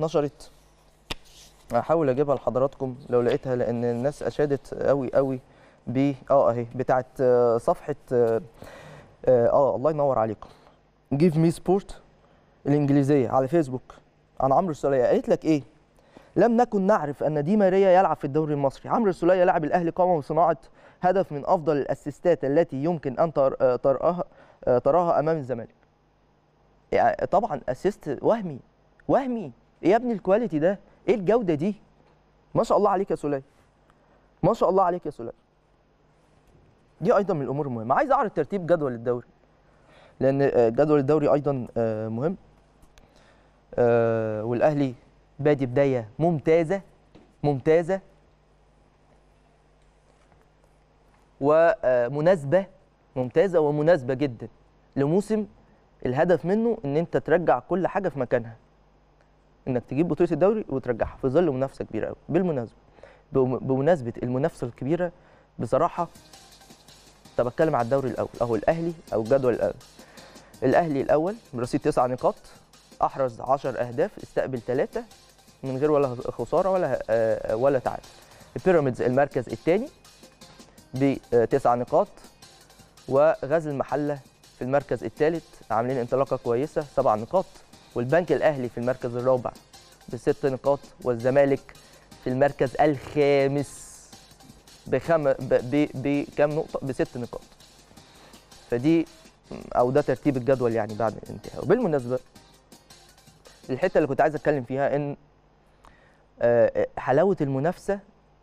نشرت هحاول اجيبها لحضراتكم لو لقيتها لان الناس اشادت قوي قوي ب اه اهي بتاعت آه، صفحه اه, آه الله ينور عليكم جيف مي سبورت الانجليزيه على فيسبوك عن عمرو السوليه قالت لك ايه لم نكن نعرف ان دي ماريا يلعب في الدوري المصري عمرو السوليه لاعب الاهلي قام بصناعه هدف من افضل الاسيستات التي يمكن ان تر- آه، تراها آه، تراها امام الزمالك يعني طبعا اسيست وهمي وهمي ايه يا ابني الكواليتي ده ايه الجوده دي ما شاء الله عليك يا سوليه ما شاء الله عليك يا سوليه دي ايضا من الامور المهمه عايز اعرض ترتيب جدول الدوري لان آه، جدول الدوري ايضا آه، مهم آه، والاهلي بادي بدايه ممتازه ممتازه ومناسبه ممتازه ومناسبه جدا لموسم الهدف منه ان انت ترجع كل حاجه في مكانها انك تجيب بطوله الدوري وترجعها في ظل منافسه كبيره قوي بالمناسبه بم- بمناسبه المنافسه الكبيره بصراحه طب اتكلم على الدوري الاول اهو الاهلي او الجدول الاول الاهلي الاول برصيد تسع نقاط احرز 10 اهداف استقبل ثلاثه من غير ولا خساره ولا آه، ولا تعادل البيراميدز المركز الثاني بتسع نقاط وغزل المحله في المركز الثالث عاملين انطلاقه كويسه سبع نقاط والبنك الاهلي في المركز الرابع بست نقاط والزمالك في المركز الخامس بخم ب... ب... بكام نقطه بست نقاط فدي او ده ترتيب الجدول يعني بعد الانتهاء وبالمناسبه الحته اللي كنت عايز اتكلم فيها ان آه، حلاوه المنافسه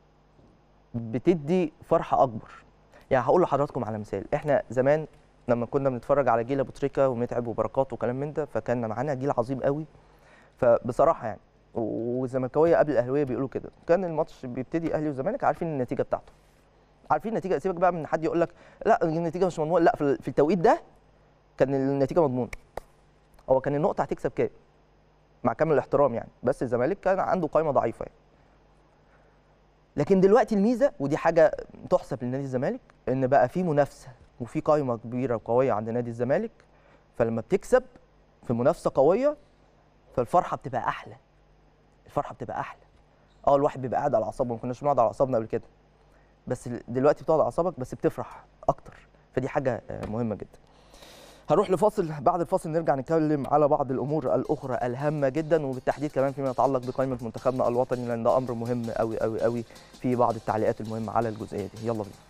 بتدي فرحه اكبر يعني هقول لحضراتكم على مثال احنا زمان لما كنا بنتفرج على جيل ابو تريكه ومتعب وبركات وكلام من ده فكان معانا جيل عظيم قوي فبصراحه يعني والزملكاويه قبل الاهلاويه بيقولوا كده كان الماتش بيبتدي اهلي وزمالك عارفين النتيجه بتاعته عارفين النتيجه سيبك بقى من حد يقول لك لا النتيجه مش مضمونه لا في في التوقيت ده كان النتيجه مضمونه هو كان النقطه هتكسب كام مع كامل الاحترام يعني بس الزمالك كان عنده قائمه ضعيفه يعني. لكن دلوقتي الميزه ودي حاجه تحسب لنادي الزمالك ان بقى في منافسه وفي قائمه كبيره وقويه عند نادي الزمالك فلما بتكسب في منافسه قويه فالفرحه بتبقى احلى الفرحه بتبقى احلى اه الواحد بيبقى قاعد على اعصابه ما كناش بنقعد على اعصابنا قبل كده بس دلوقتي بتقعد على اعصابك بس بتفرح اكتر فدي حاجه آه، مهمه جدا هروح لفاصل بعد الفاصل نرجع نتكلم على بعض الامور الاخرى الهامه جدا وبالتحديد كمان فيما يتعلق بقائمه منتخبنا الوطني لان ده امر مهم قوي قوي قوي في بعض التعليقات المهمه على الجزئيه دي يلا بينا